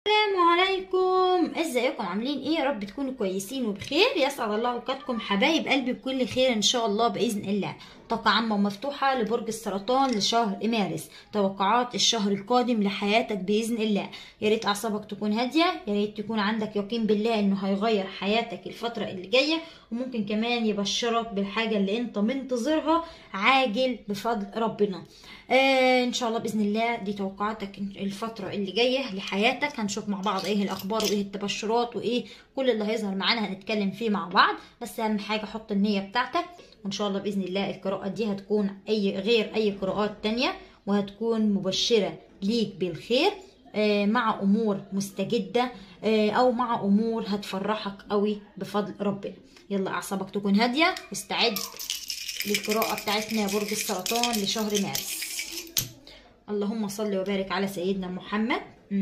السلام عليكم ازيكم عاملين ايه يا رب تكونوا كويسين وبخير يسعد الله اوقاتكم حبايب قلبي بكل خير ان شاء الله باذن الله طاقة عامة ومفتوحة لبرج السرطان لشهر مارس توقعات الشهر القادم لحياتك بإذن الله يا ريت أعصابك تكون هادية يا ريت تكون عندك يقين بالله إنه هيغير حياتك الفترة اللي جاية وممكن كمان يبشرك بالحاجة اللي أنت منتظرها عاجل بفضل ربنا آه إن شاء الله بإذن الله دي توقعاتك الفترة اللي جاية لحياتك هنشوف مع بعض إيه الأخبار وإيه التبشرات وإيه كل اللي هيظهر معانا هنتكلم فيه مع بعض بس أهم حاجة حط النية بتاعتك وان شاء الله باذن الله القراءات دي هتكون اي غير اي قراءات تانية وهتكون مبشره ليك بالخير مع امور مستجده او مع امور هتفرحك قوي بفضل ربنا يلا اعصابك تكون هاديه واستعد للقراءه بتاعتنا يا برج السرطان لشهر مارس اللهم صل وبارك على سيدنا محمد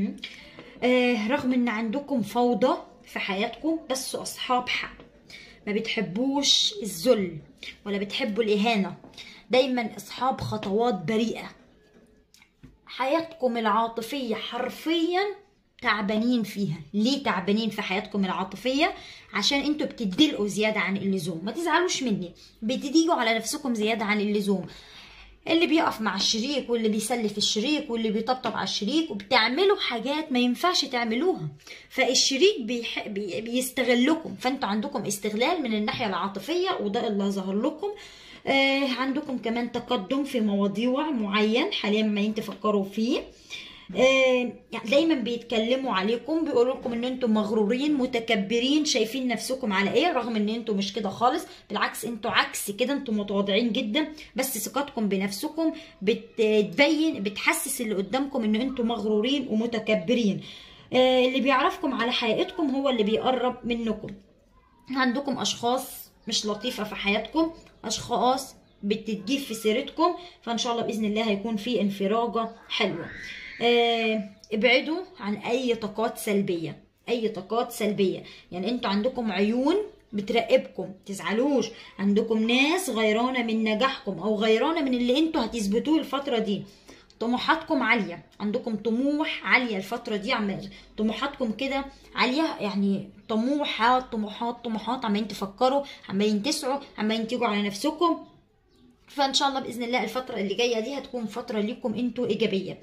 رغم ان عندكم فوضى في حياتكم بس اصحاب حق ما بتحبوش الذل ولا بتحبوا الإهانة دايما أصحاب خطوات بريئة حياتكم العاطفية حرفيا تعبانين فيها ليه تعبانين في حياتكم العاطفية عشان انتوا بتدلقوا زيادة عن اللزوم ما تزعلوش مني بتديجوا على نفسكم زيادة عن اللزوم اللي بيقف مع الشريك واللي بيسلف الشريك واللي بيطبطب على الشريك وبتعملوا حاجات ما ينفعش تعملوها فالشريك بيح... بي... بيستغلكم فانتوا عندكم استغلال من الناحيه العاطفيه وده اللي ظهر لكم آه عندكم كمان تقدم في مواضيع معين حاليا ما تفكروا فيه آه يعني دايما بيتكلموا عليكم بيقولوا لكم ان انتم مغرورين متكبرين شايفين نفسكم على ايه رغم ان انتم مش كده خالص بالعكس انتوا عكس كده انتم متواضعين جدا بس ثقتكم بنفسكم بتبين بتحسس اللي قدامكم ان انتم مغرورين ومتكبرين آه اللي بيعرفكم على حقيقتكم هو اللي بيقرب منكم عندكم اشخاص مش لطيفه في حياتكم اشخاص بتتجيب في سيرتكم فان شاء الله باذن الله هيكون في انفراجه حلوه آه ابعدوا عن اي طاقات سلبيه اي طاقات سلبيه يعني انتوا عندكم عيون بتراقبكم تزعلوش عندكم ناس غيرانه من نجاحكم او غيرانه من اللي انتوا هتثبتوه الفتره دي طموحاتكم عالية عندكم طموح عالية الفترة دي عمال طموحاتكم كده عالية يعني طموحات طموحات طموحات عمالين تفكروا عمالين تسعوا عمالين تيجوا على نفسكم فان شاء الله باذن الله الفتره اللي جايه دي هتكون فتره ليكم انتوا ايجابيه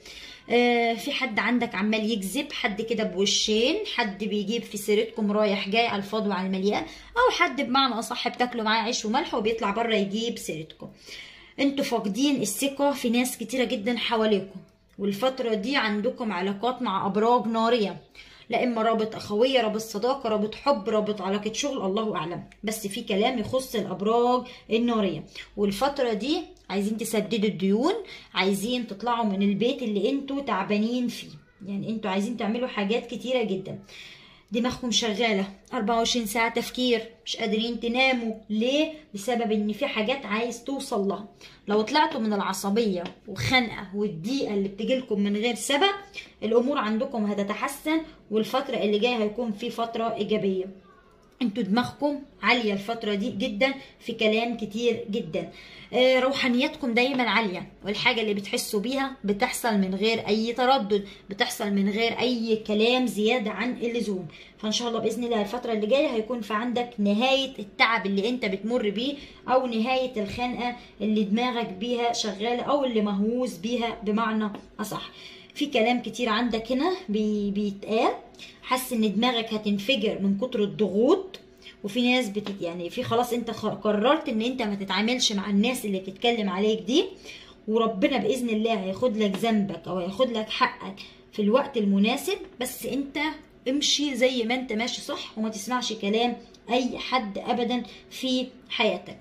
آه في حد عندك عمال يكذب حد كده بوشين حد بيجيب في سيرتكم رايح جاي على الفاضي وعلى المليان او حد بمعنى اصح بتاكلوا معاه عيش وملح وبيطلع بره يجيب سيرتكم انتوا فاقدين الثقه في ناس كتيره جدا حواليكم والفتره دي عندكم علاقات مع ابراج ناريه لا اما رابط اخويه رابط صداقه رابط حب رابط علاقه شغل الله اعلم بس في كلام يخص الابراج الناريه والفتره دي عايزين تسددوا الديون عايزين تطلعوا من البيت اللي انتوا تعبانين فيه يعني انتوا عايزين تعملوا حاجات كتيره جدا دماغكم شغالة 24 ساعة تفكير مش قادرين تناموا ليه؟ بسبب ان في حاجات عايز توصل لها لو طلعتوا من العصبية وخنقة والضيقة اللي بتجيلكم من غير سبب الامور عندكم هتتحسن والفترة اللي جاية هيكون في فترة ايجابية انتوا دماغكم عالية الفترة دي جدا في كلام كتير جدا اه روحانياتكم دايما عالية والحاجة اللي بتحسوا بيها بتحصل من غير اي تردد بتحصل من غير اي كلام زيادة عن اللزوم فان شاء الله باذن الله الفترة اللي جاية هيكون في عندك نهاية التعب اللي انت بتمر بيه او نهاية الخنقة اللي دماغك بيها شغالة او اللي مهووس بيها بمعنى اصح في كلام كتير عندك هنا بي بيتقال حاسس ان دماغك هتنفجر من كتر الضغوط وفي ناس بتت يعني في خلاص انت قررت ان انت ما تتعاملش مع الناس اللي بتتكلم عليك دي وربنا باذن الله هياخد لك ذنبك او هياخد لك حقك في الوقت المناسب بس انت امشي زي ما انت ماشي صح وما تسمعش كلام اي حد ابدا في حياتك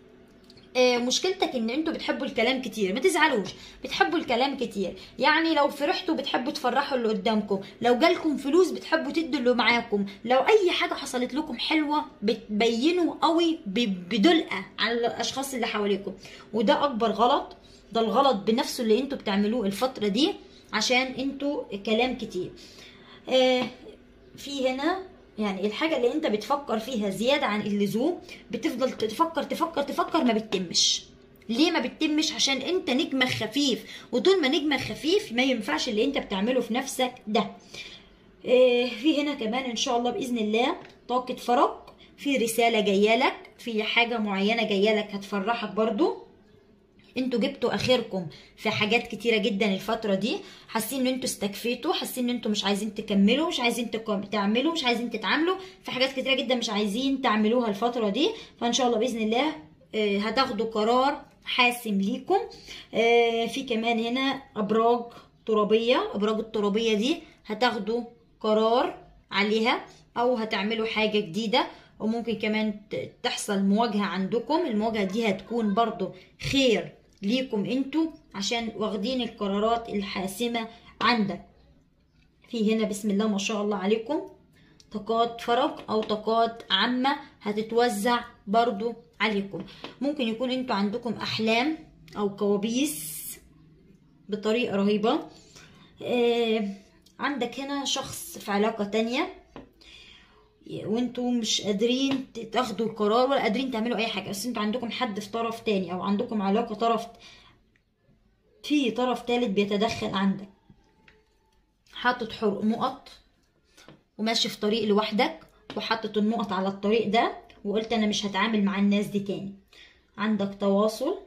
مشكلتك ان انتوا بتحبوا الكلام كتير ما تزعلوش بتحبوا الكلام كتير يعني لو فرحتوا بتحبوا تفرحوا اللي قدامكم لو جالكم فلوس بتحبوا تدوا اللي معاكم لو اي حاجه حصلت لكم حلوه بتبينوا قوي بدلقه على الاشخاص اللي حواليكم وده اكبر غلط ده الغلط بنفسه اللي انتوا بتعملوه الفتره دي عشان انتوا كلام كتير آه في هنا يعني الحاجة اللي انت بتفكر فيها زيادة عن اللزوم بتفضل تفكر تفكر تفكر ما بتتمش ليه ما بتتمش عشان انت نجمك خفيف وطول ما نجمك خفيف ما ينفعش اللي انت بتعمله في نفسك ده آه، في هنا كمان ان شاء الله باذن الله طاقه فرج في رساله جايه لك في حاجه معينه جايه لك هتفرحك برضو انتوا جبتوا اخركم في حاجات كتيره جدا الفتره دي حاسين ان انتوا استكفيتوا حاسين ان انتوا مش عايزين تكملوا مش عايزين تكم- تعملوا مش عايزين تتعاملوا في حاجات كتيره جدا مش عايزين تعملوها الفتره دي فان شاء الله باذن الله آه، هتاخدوا قرار حاسم ليكم آه، في كمان هنا ابراج ترابيه ابراج الترابيه دي هتاخدوا قرار عليها او هتعملوا حاجه جديده وممكن كمان ت- تحصل مواجهه عندكم المواجهه دي هتكون برضو خير ليكم انتوا عشان واخدين القرارات الحاسمه عندك في هنا بسم الله ما شاء الله عليكم طاقات فرج او طاقات عامة هتتوزع برضو عليكم ممكن يكون انتوا عندكم احلام او كوابيس بطريقة رهيبة آه عندك هنا شخص في علاقة تانية وانتوا مش قادرين تاخدوا القرار ولا قادرين تعملوا اي حاجة بس انتوا عندكم حد في طرف تاني او عندكم علاقة طرف في طرف تالت بيتدخل عندك حاطط حرق نقط وماشي في طريق لوحدك وحاطط النقط على الطريق ده وقلت انا مش هتعامل مع الناس دي تاني عندك تواصل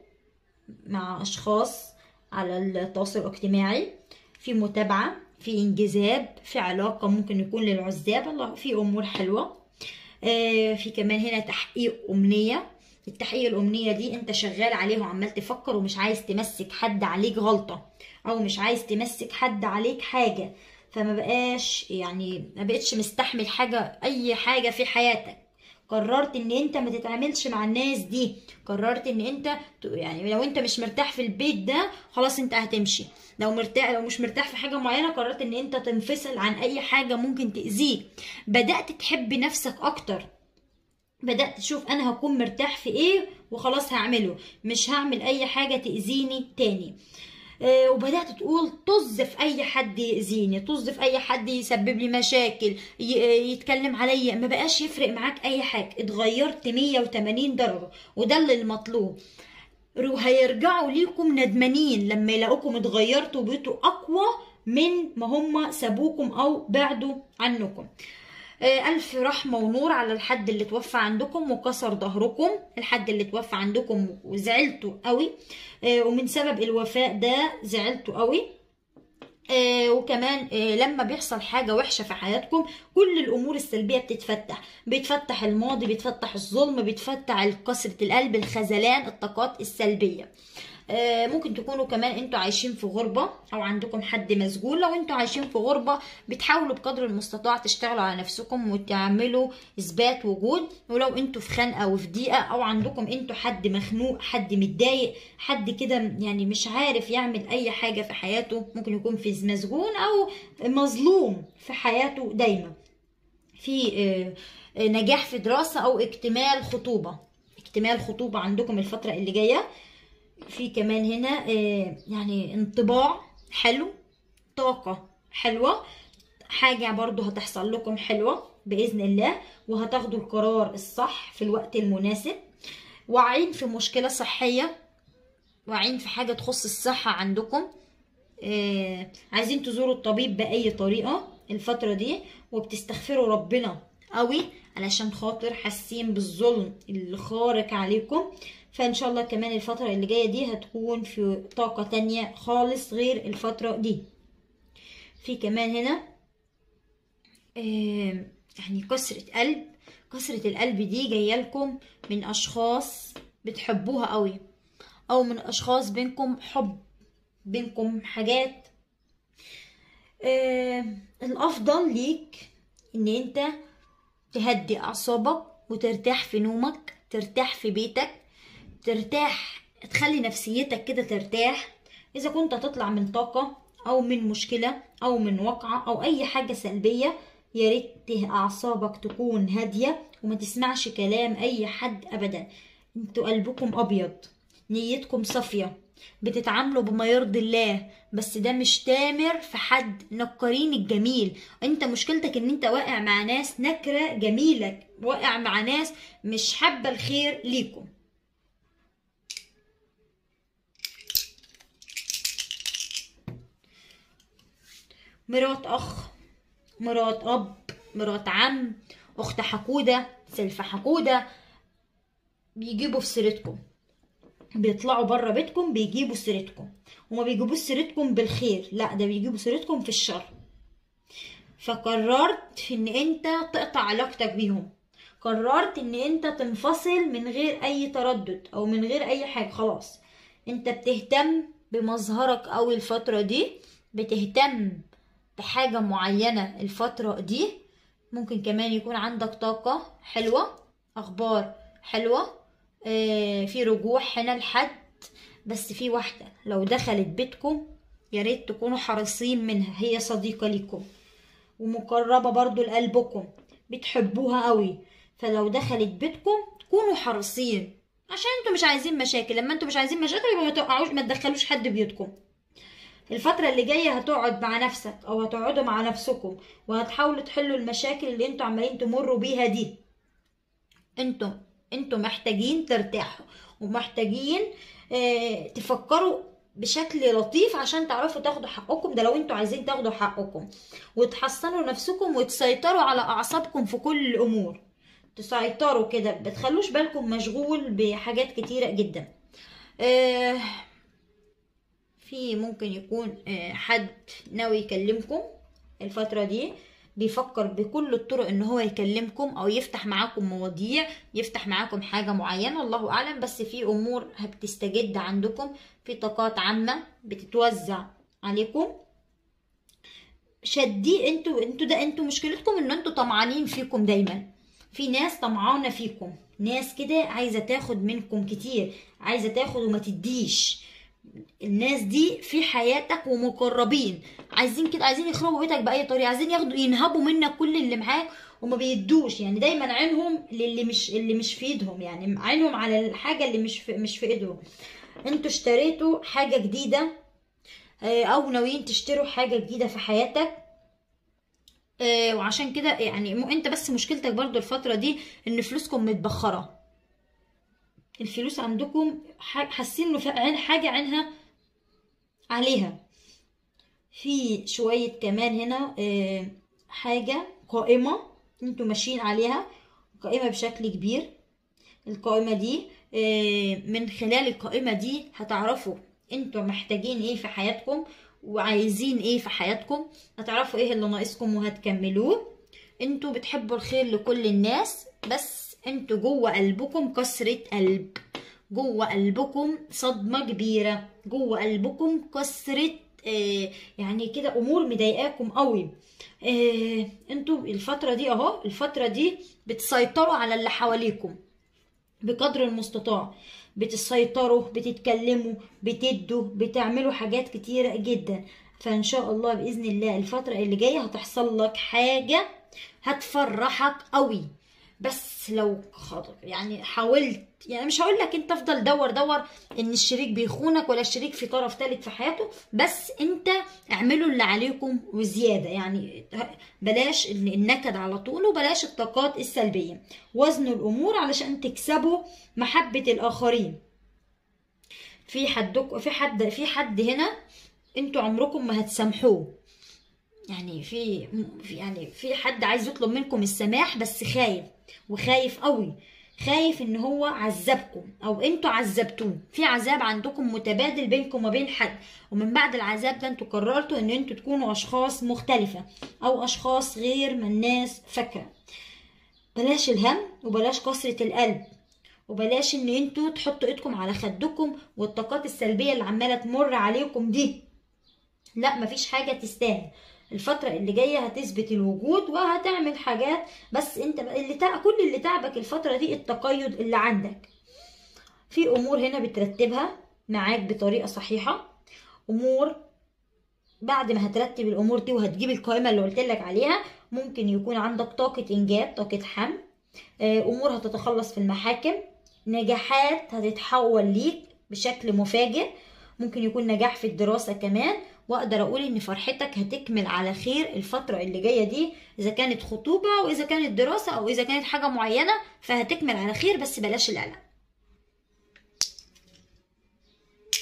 مع اشخاص على التواصل الاجتماعي في متابعة في انجذاب في علاقة ممكن يكون للعزاب الله في امور حلوة آه، في كمان هنا تحقيق امنية التحقيق الامنية دي انت شغال عليها وعمال تفكر ومش عايز تمسك حد عليك غلطة او مش عايز تمسك حد عليك حاجة فما بقاش يعني ما بقتش مستحمل حاجة اي حاجة في حياتك قررت ان انت ما تتعاملش مع الناس دي قررت ان انت ت- يعني لو انت مش مرتاح في البيت ده خلاص انت هتمشي لو مرتاح لو مش مرتاح في حاجة معينة قررت ان انت تنفصل عن اي حاجة ممكن تأذيك بدأت تحب نفسك اكتر بدأت تشوف انا هكون مرتاح في ايه وخلاص هعمله مش هعمل اي حاجة تأذيني تاني آه، وبدأت تقول طز في أي حد يأذيني طز في أي حد يسبب لي مشاكل ي- يتكلم عليا ما بقاش يفرق معاك أي حاجة اتغيرت 180 درجة وده اللي المطلوب رو- هيرجعوا ليكم ندمانين لما يلاقوكم اتغيرتوا وبقيتوا أقوى من ما هم سابوكم أو بعدوا عنكم آه، ألف رحمة ونور على الحد اللي توفى عندكم وكسر ظهركم الحد اللي توفى عندكم وزعلتوا قوي آه، ومن سبب الوفاء ده زعلتوا قوي آه، وكمان آه، لما بيحصل حاجة وحشة في حياتكم كل الأمور السلبية بتتفتح بيتفتح الماضي بيتفتح الظلم بيتفتح كسرة القلب الخذلان الطاقات السلبية آه، ممكن تكونوا كمان انتوا عايشين في غربة او عندكم حد مسجون لو انتوا عايشين في غربة بتحاولوا بقدر المستطاع تشتغلوا على نفسكم وتعملوا اثبات وجود ولو انتوا في خنقة وفي ضيقة او عندكم انتوا حد مخنوق حد متضايق حد كده يعني مش عارف يعمل اي حاجة في حياته ممكن يكون في مسجون او مظلوم في حياته دايما في آه، آه، نجاح في دراسة او اكتمال خطوبة اكتمال خطوبة عندكم الفترة اللي جاية في كمان هنا آه، يعني انطباع حلو طاقة حلوة حاجة برضو هتحصل لكم حلوة بإذن الله وهتاخدوا القرار الصح في الوقت المناسب واعين في مشكلة صحية واعين في حاجة تخص الصحة عندكم آه، عايزين تزوروا الطبيب بأي طريقة الفترة دي وبتستغفروا ربنا قوي علشان خاطر حاسين بالظلم اللي خارق عليكم فان شاء الله كمان الفترة اللي جاية دي هتكون في طاقة تانية خالص غير الفترة دي في كمان هنا آه، يعني كسرة قلب كسرة القلب دي جاية لكم من أشخاص بتحبوها قوي أو من أشخاص بينكم حب بينكم حاجات آه الأفضل ليك إن أنت تهدي أعصابك وترتاح في نومك ترتاح في بيتك ترتاح تخلي نفسيتك كده ترتاح إذا كنت هتطلع من طاقة أو من مشكلة أو من وقعة أو أي حاجة سلبية يا ريت ته- أعصابك تكون هادية وما تسمعش كلام أي حد أبدا انتوا قلبكم أبيض نيتكم صافية بتتعاملوا بما يرضي الله بس ده مش تامر في حد نكرين الجميل انت مشكلتك ان انت واقع مع ناس نكرة جميلك واقع مع ناس مش حابة الخير ليكم مرات اخ مرات اب مرات عم اخت حقوده سلفة حقوده بيجيبوا في سيرتكم بيطلعوا بره بيتكم بيجيبوا سيرتكم وما بيجيبوش سيرتكم بالخير لا ده بيجيبوا سيرتكم في الشر فقررت ان انت تقطع علاقتك بيهم قررت ان انت تنفصل من غير اي تردد او من غير اي حاجة خلاص انت بتهتم بمظهرك اوي الفترة دي بتهتم بحاجة معينة الفترة دي ممكن كمان يكون عندك طاقة حلوة اخبار حلوة آه في رجوع هنا لحد بس في واحدة لو دخلت بيتكم يا ريت تكونوا حريصين منها هي صديقة ليكم ومقربة برضو لقلبكم بتحبوها قوي فلو دخلت بيتكم كونوا حريصين عشان انتوا مش عايزين مشاكل لما انتوا مش عايزين مشاكل يبقى ما توقعوش ما تدخلوش حد بيوتكم الفترة اللي جاية هتقعد مع نفسك او هتقعدوا مع نفسكم وهتحاولوا تحلوا المشاكل اللي انتوا عمالين تمروا بيها دي انتوا انتوا محتاجين ترتاحوا ومحتاجين اه تفكروا بشكل لطيف عشان تعرفوا تاخدوا حقكم ده لو انتوا عايزين تاخدوا حقكم وتحصنوا نفسكم وتسيطروا على اعصابكم في كل الامور تسيطروا كده بتخلوش بالكم مشغول بحاجات كتيرة جدا آه في ممكن يكون آه حد ناوي يكلمكم الفترة دي بيفكر بكل الطرق ان هو يكلمكم او يفتح معاكم مواضيع يفتح معاكم حاجة معينة الله اعلم بس في امور بتستجد عندكم في طاقات عامة بتتوزع عليكم شدي انتوا انتوا ده انتوا مشكلتكم ان انتوا طمعانين فيكم دايما في ناس طمعانة فيكم ناس كده عايزة تاخد منكم كتير عايزة تاخد وما تديش الناس دي في حياتك ومقربين عايزين كده عايزين يخربوا بيتك بأي طريقة عايزين ياخدوا ينهبوا منك كل اللي معاك وما بيدوش يعني دايما عينهم للي مش اللي مش في ايدهم يعني عينهم على الحاجة اللي مش في مش في ايدهم انتوا اشتريتوا حاجة جديدة او ناويين تشتروا حاجة جديدة في حياتك آه وعشان كده يعني مو انت بس مشكلتك برضو الفترة دي ان فلوسكم متبخرة الفلوس عندكم حاسين انه في عين حاجة عينها عليها في شوية كمان هنا آه حاجة قائمة انتوا ماشيين عليها قائمة بشكل كبير القائمة دي آه من خلال القائمة دي هتعرفوا انتوا محتاجين ايه في حياتكم وعايزين ايه في حياتكم هتعرفوا ايه اللي ناقصكم وهتكملوه انتوا بتحبوا الخير لكل الناس بس انتوا جوه قلبكم كسرة قلب جوه قلبكم صدمة كبيرة جوه قلبكم كسرة آه يعني كده امور مضايقاكم قوي آه انتوا الفترة دي اهو الفترة دي بتسيطروا على اللي حواليكم بقدر المستطاع بتسيطروا بتتكلموا بتدوا بتعملوا حاجات كتيرة جدا فان شاء الله باذن الله الفترة اللي جاية هتحصل لك حاجة هتفرحك قوي بس لو خاطر يعني حاولت يعني مش هقول لك انت افضل دور دور ان الشريك بيخونك ولا الشريك في طرف ثالث في حياته بس انت اعملوا اللي عليكم وزياده يعني بلاش النكد على طول وبلاش الطاقات السلبيه وزنوا الامور علشان تكسبوا محبه الاخرين في حدك في حد في حد هنا انتوا عمركم ما هتسامحوه يعني في يعني في حد عايز يطلب منكم السماح بس خايف وخايف قوي خايف ان هو عذبكم او انتوا عذبتوه في عذاب عندكم متبادل بينكم وبين حد ومن بعد العذاب ده انتوا قررتوا ان انتوا تكونوا اشخاص مختلفة او اشخاص غير ما الناس فاكرة بلاش الهم وبلاش كسرة القلب وبلاش ان انتوا تحطوا ايدكم على خدكم والطاقات السلبية اللي عمالة تمر عليكم دي لا مفيش حاجة تستاهل الفترة اللي جاية هتثبت الوجود وهتعمل حاجات بس انت اللي تع... كل اللي تعبك الفترة دي التقيد اللي عندك في امور هنا بترتبها معاك بطريقة صحيحة امور بعد ما هترتب الامور دي وهتجيب القائمة اللي قلت لك عليها ممكن يكون عندك طاقة انجاب طاقة حمل امور هتتخلص في المحاكم نجاحات هتتحول ليك بشكل مفاجئ ممكن يكون نجاح في الدراسة كمان واقدر اقول ان فرحتك هتكمل على خير الفترة اللي جاية دي اذا كانت خطوبة او اذا كانت دراسة او اذا كانت حاجة معينة فهتكمل على خير بس بلاش القلق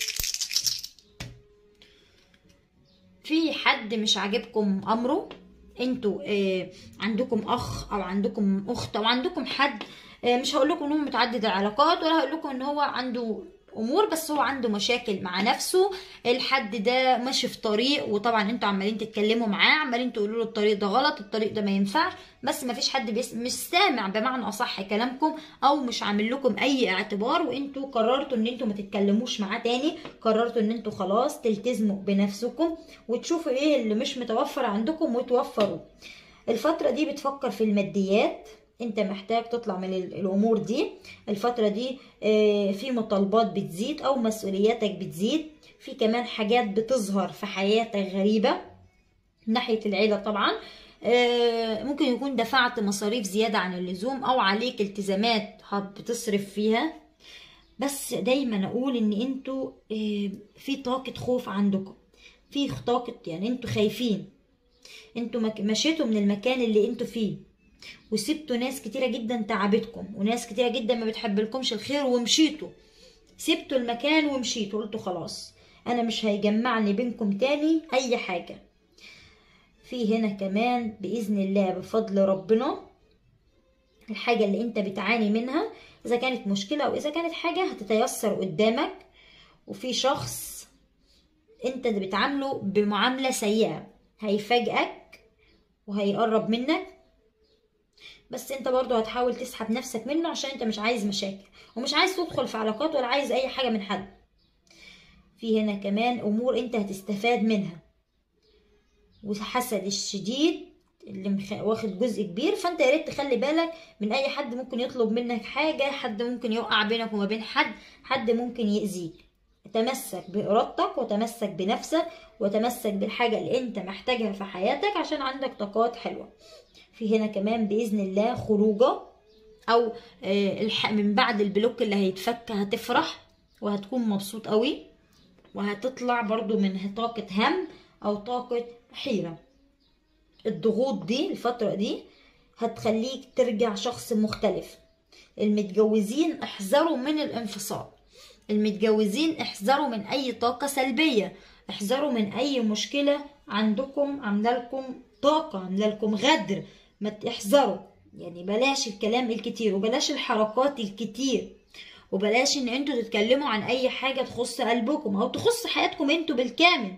في حد مش عاجبكم امره انتوا آه عندكم اخ او عندكم اخت او عندكم حد آه مش هقول لكم ان هو متعدد العلاقات ولا هقول لكم ان هو عنده امور بس هو عنده مشاكل مع نفسه الحد ده ماشي في طريق وطبعا انتوا عمالين تتكلموا معاه عمالين تقولوا له الطريق ده غلط الطريق ده ما ينفعش بس ما فيش حد بيس مش سامع بمعنى اصح كلامكم او مش عامل لكم اي اعتبار وانتوا قررتوا ان انتوا ما تتكلموش معاه تاني قررتوا ان انتوا خلاص تلتزموا بنفسكم وتشوفوا ايه اللي مش متوفر عندكم وتوفروه الفترة دي بتفكر في الماديات انت محتاج تطلع من الامور دي الفترة دي في مطالبات بتزيد او مسؤولياتك بتزيد في كمان حاجات بتظهر في حياتك غريبة ناحية العيلة طبعا ممكن يكون دفعت مصاريف زيادة عن اللزوم او عليك التزامات بتصرف فيها بس دايما اقول ان انتوا في طاقة خوف عندكم في طاقة يعني انتوا خايفين انتوا مشيتوا من المكان اللي انتوا فيه وسبتوا ناس كتيرة جدا تعبتكم وناس كتيرة جدا ما بتحب لكمش الخير ومشيتوا سبتوا المكان ومشيتوا قلتوا خلاص انا مش هيجمعني بينكم تاني اي حاجة في هنا كمان بإذن الله بفضل ربنا الحاجة اللي انت بتعاني منها اذا كانت مشكلة او اذا كانت حاجة هتتيسر قدامك وفي شخص انت بتعامله بمعاملة سيئة هيفاجئك وهيقرب منك بس انت برضو هتحاول تسحب نفسك منه عشان انت مش عايز مشاكل ومش عايز تدخل في علاقات ولا عايز اي حاجة من حد في هنا كمان امور انت هتستفاد منها وحسد الشديد اللي مخ... واخد جزء كبير فانت يا ريت تخلي بالك من اي حد ممكن يطلب منك حاجة حد ممكن يوقع بينك وما بين حد حد ممكن يأذيك تمسك بإرادتك وتمسك بنفسك وتمسك بالحاجة اللي انت محتاجها في حياتك عشان عندك طاقات حلوة في هنا كمان بإذن الله خروجة أو من بعد البلوك اللي هيتفك هتفرح وهتكون مبسوط قوي وهتطلع برضو من طاقة هم أو طاقة حيرة الضغوط دي الفترة دي هتخليك ترجع شخص مختلف المتجوزين احذروا من الانفصال المتجوزين احذروا من اي طاقة سلبية احذروا من اي مشكلة عندكم عامله لكم طاقة عامله لكم غدر ما تحذروا يعني بلاش الكلام الكتير وبلاش الحركات الكتير وبلاش ان انتوا تتكلموا عن اي حاجة تخص قلبكم او تخص حياتكم انتوا بالكامل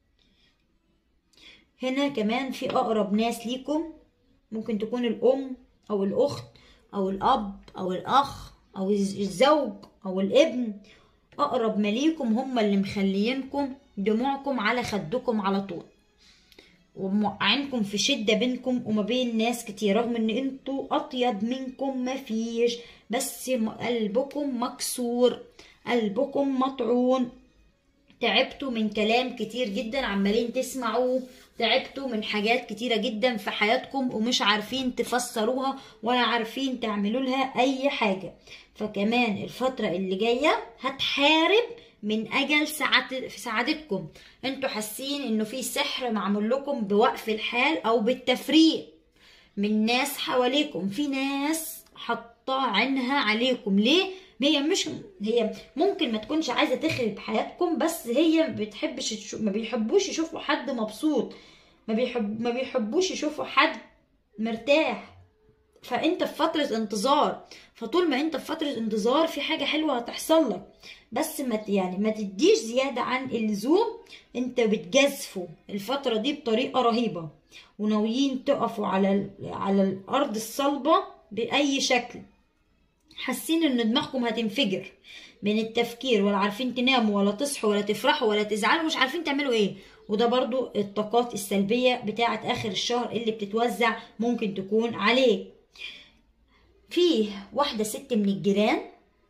هنا كمان في اقرب ناس ليكم ممكن تكون الام او الاخت او الاب او الاخ او الزوج او الابن اقرب ما ليكم هم اللي مخليينكم دموعكم على خدكم على طول وموقعينكم في شدة بينكم وما بين ناس كتير رغم ان انتوا اطيب منكم مفيش بس قلبكم مكسور قلبكم مطعون تعبتوا من كلام كتير جدا عمالين تسمعوه تعبتوا من حاجات كتيرة جدا في حياتكم ومش عارفين تفسروها ولا عارفين تعملوا لها اي حاجة فكمان الفترة اللي جاية هتحارب من اجل سعادة في سعادتكم انتوا حاسين انه في سحر معمول لكم بوقف الحال او بالتفريق من ناس حواليكم في ناس حاطه عينها عليكم ليه هي مش هي ممكن ما تكونش عايزه تخرب حياتكم بس هي ما بتحبش ما بيحبوش يشوفوا حد مبسوط ما بيحب ما بيحبوش يشوفوا حد مرتاح فانت في فترة انتظار فطول ما انت في فترة انتظار في حاجة حلوة هتحصل لك بس ما يعني ما تديش زيادة عن اللزوم انت بتجازفوا الفترة دي بطريقة رهيبة وناويين تقفوا على على الارض الصلبة بأي شكل حاسين ان دماغكم هتنفجر من التفكير ولا عارفين تناموا ولا تصحوا ولا تفرحوا ولا تزعلوا مش عارفين تعملوا ايه وده برضو الطاقات السلبية بتاعة اخر الشهر اللي بتتوزع ممكن تكون عليك في واحدة ست من الجيران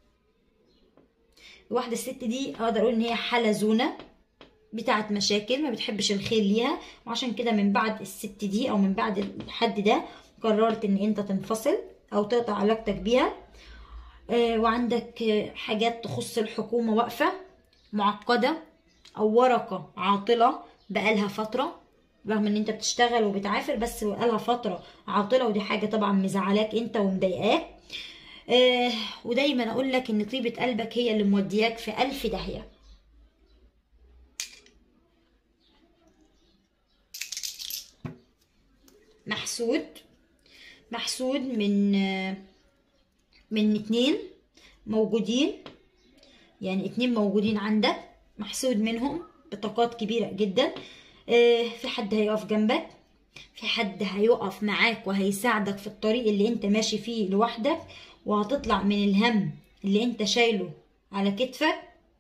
واحدة الست دي اقدر اقول ان هي حلزونة بتاعت مشاكل ما بتحبش الخير ليها وعشان كده من بعد الست دي او من بعد الحد ده قررت ان انت تنفصل او تقطع علاقتك بيها آه وعندك آه حاجات تخص الحكومة واقفة معقدة او ورقة عاطلة بقالها فترة رغم ان انت بتشتغل وبتعافر بس بقالها فترة عاطلة ودي حاجة طبعا مزعلاك انت ومضايقاك آه ودايما اقول لك ان طيبة قلبك هي اللي مودياك في الف داهية محسود محسود من من اتنين موجودين يعني اتنين موجودين عندك محسود منهم بطاقات كبيرة جدا آه، في حد هيقف جنبك في حد هيقف معاك وهيساعدك في الطريق اللي انت ماشي فيه لوحدك وهتطلع من الهم اللي انت شايله على كتفك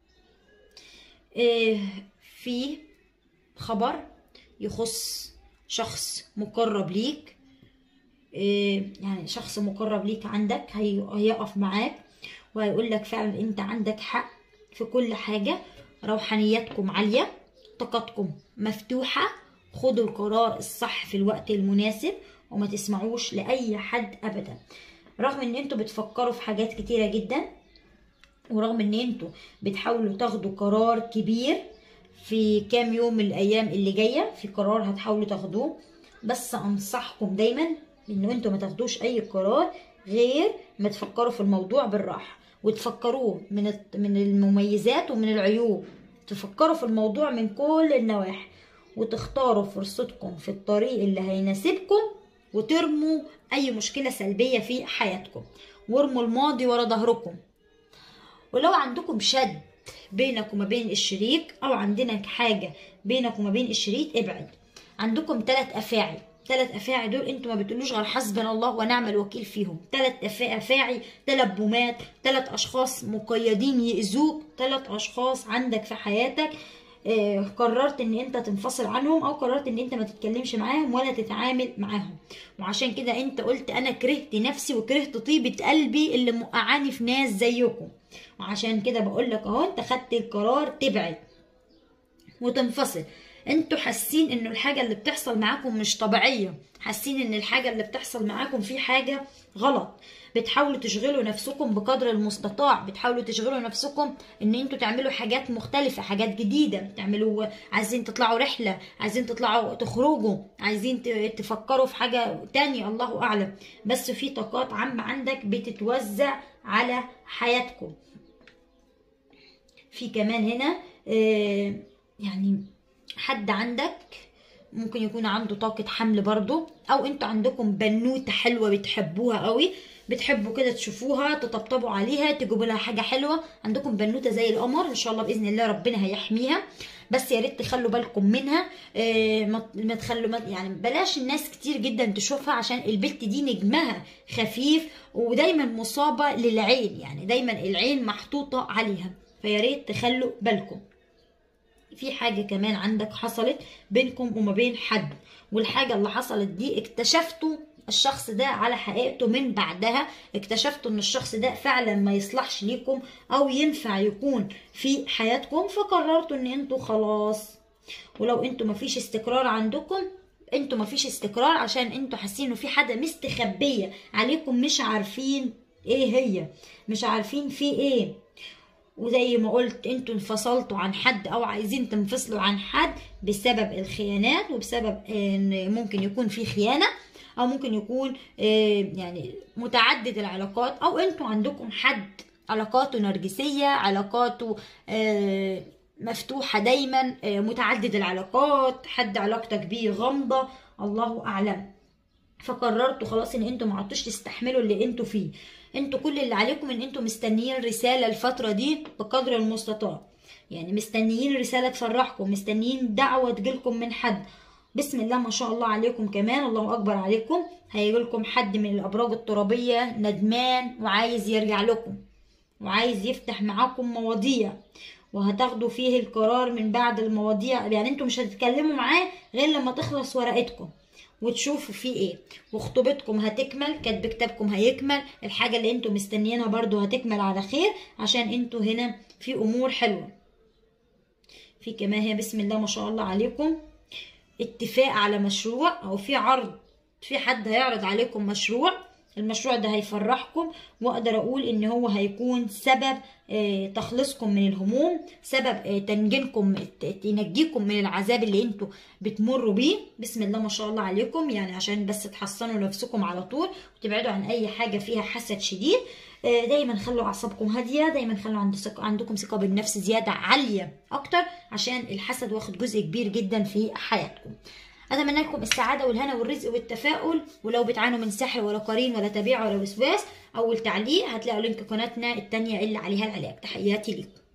آه، في خبر يخص شخص مقرب ليك آه، يعني شخص مقرب ليك عندك هي- هيقف معاك وهيقول لك فعلا انت عندك حق في كل حاجة روحانياتكم عالية طاقتكم مفتوحة خدوا القرار الصح في الوقت المناسب وما تسمعوش لأي حد أبدا رغم ان انتوا بتفكروا في حاجات كتيرة جدا ورغم ان انتوا بتحاولوا تاخدوا قرار كبير في كام يوم من الايام اللي جايه في قرار هتحاولوا تاخدوه بس انصحكم دايما ان انتوا ما تاخدوش اي قرار غير ما تفكروا في الموضوع بالراحه وتفكروه من الت- من المميزات ومن العيوب تفكروا في الموضوع من كل النواحي وتختاروا فرصتكم في الطريق اللي هيناسبكم وترموا اي مشكله سلبيه في حياتكم وارموا الماضي ورا ظهركم ولو عندكم شد بينك وما بين الشريك او عندنا حاجه بينك وما بين الشريك ابعد عندكم ثلاث افاعي ثلاث افاعي دول انتوا ما بتقولوش غير حسبنا الله ونعم الوكيل فيهم ثلاث افاعي ثلاث بومات ثلاث اشخاص مقيدين يأذوك ثلاث اشخاص عندك في حياتك آه، قررت ان انت تنفصل عنهم او قررت ان انت ما تتكلمش معاهم ولا تتعامل معاهم وعشان كده انت قلت انا كرهت نفسي وكرهت طيبة قلبي اللي موقعاني في ناس زيكم وعشان كده بقول لك اهو انت خدت القرار تبعد وتنفصل انتوا حاسين ان الحاجة اللي بتحصل معاكم مش طبيعية حاسين ان الحاجة اللي بتحصل معاكم في حاجة غلط بتحاولوا تشغلوا نفسكم بقدر المستطاع بتحاولوا تشغلوا نفسكم ان انتوا تعملوا حاجات مختلفة حاجات جديدة تعملوا عايزين تطلعوا رحلة عايزين تطلعوا تخرجوا عايزين ت- تفكروا في حاجة تانية الله اعلم بس في طاقات عامة عندك بتتوزع على حياتكم في كمان هنا آه، يعني حد عندك ممكن يكون عنده طاقة حمل برضو او انتوا عندكم بنوتة حلوة بتحبوها قوي بتحبوا كده تشوفوها تطبطبوا عليها تجيبوا لها حاجة حلوة عندكم بنوتة زي القمر ان شاء الله بإذن الله ربنا هيحميها بس يا ريت تخلوا بالكم منها آه، ما ما تخلوا ما- يعني بلاش الناس كتير جدا تشوفها عشان البنت دي نجمها خفيف ودايما مصابة للعين يعني دايما العين محطوطة عليها فيا ريت تخلوا بالكم في حاجة كمان عندك حصلت بينكم وما بين حد والحاجة اللي حصلت دي اكتشفتوا الشخص ده على حقيقته من بعدها اكتشفتوا ان الشخص ده فعلا ما يصلحش ليكم او ينفع يكون في حياتكم فقررتوا ان انتوا خلاص ولو انتوا مفيش استقرار عندكم انتوا مفيش استقرار عشان انتوا حاسين انه في حاجة مستخبية عليكم مش عارفين ايه هي مش عارفين في ايه وزي ما قلت انتوا انفصلتوا عن حد او عايزين تنفصلوا عن حد بسبب الخيانات وبسبب ان ممكن يكون في خيانة او ممكن يكون آه، يعني متعدد العلاقات او انتوا عندكم حد علاقاته نرجسية علاقاته آه، مفتوحة دايما آه، متعدد العلاقات حد علاقتك بيه غامضة الله اعلم فقررتوا خلاص ان انتوا ما عدتوش تستحملوا اللي انتوا فيه انتوا كل اللي عليكم ان انتوا مستنيين رسالة الفترة دي بقدر المستطاع يعني مستنيين رسالة تفرحكم مستنيين دعوة تجيلكم من حد بسم الله ما شاء الله عليكم كمان الله اكبر عليكم هيجيلكم حد من الابراج الترابية ندمان وعايز يرجع لكم وعايز يفتح معاكم مواضيع وهتاخدوا فيه القرار من بعد المواضيع يعني انتوا مش هتتكلموا معاه غير لما تخلص ورقتكم وتشوفوا فيه ايه وخطوبتكم هتكمل كاتب كتابكم هيكمل الحاجة اللي انتوا مستنيينها برضو هتكمل على خير عشان انتوا هنا في امور حلوة في كمان هي بسم الله ما شاء الله عليكم اتفاق على مشروع او في عرض في حد هيعرض عليكم مشروع المشروع ده هيفرحكم واقدر اقول ان هو هيكون سبب آه، تخلصكم من الهموم سبب آه، تنجيكم ت- تنجيكم من العذاب اللي انتوا بتمروا بيه بسم الله ما شاء الله عليكم يعني عشان بس تحصنوا نفسكم على طول وتبعدوا عن اي حاجه فيها حسد شديد آه، دايما خلوا اعصابكم هاديه دايما خلوا عند ثقة- عندكم ثقه بالنفس زياده عاليه اكتر عشان الحسد واخد جزء كبير جدا في حياتكم اتمنى لكم السعاده والهنا والرزق والتفاؤل ولو بتعانوا من سحر ولا قرين ولا تبيع ولا وسواس اول تعليق هتلاقوا لينك قناتنا التانية اللي عليها العلاج تحياتي ليكم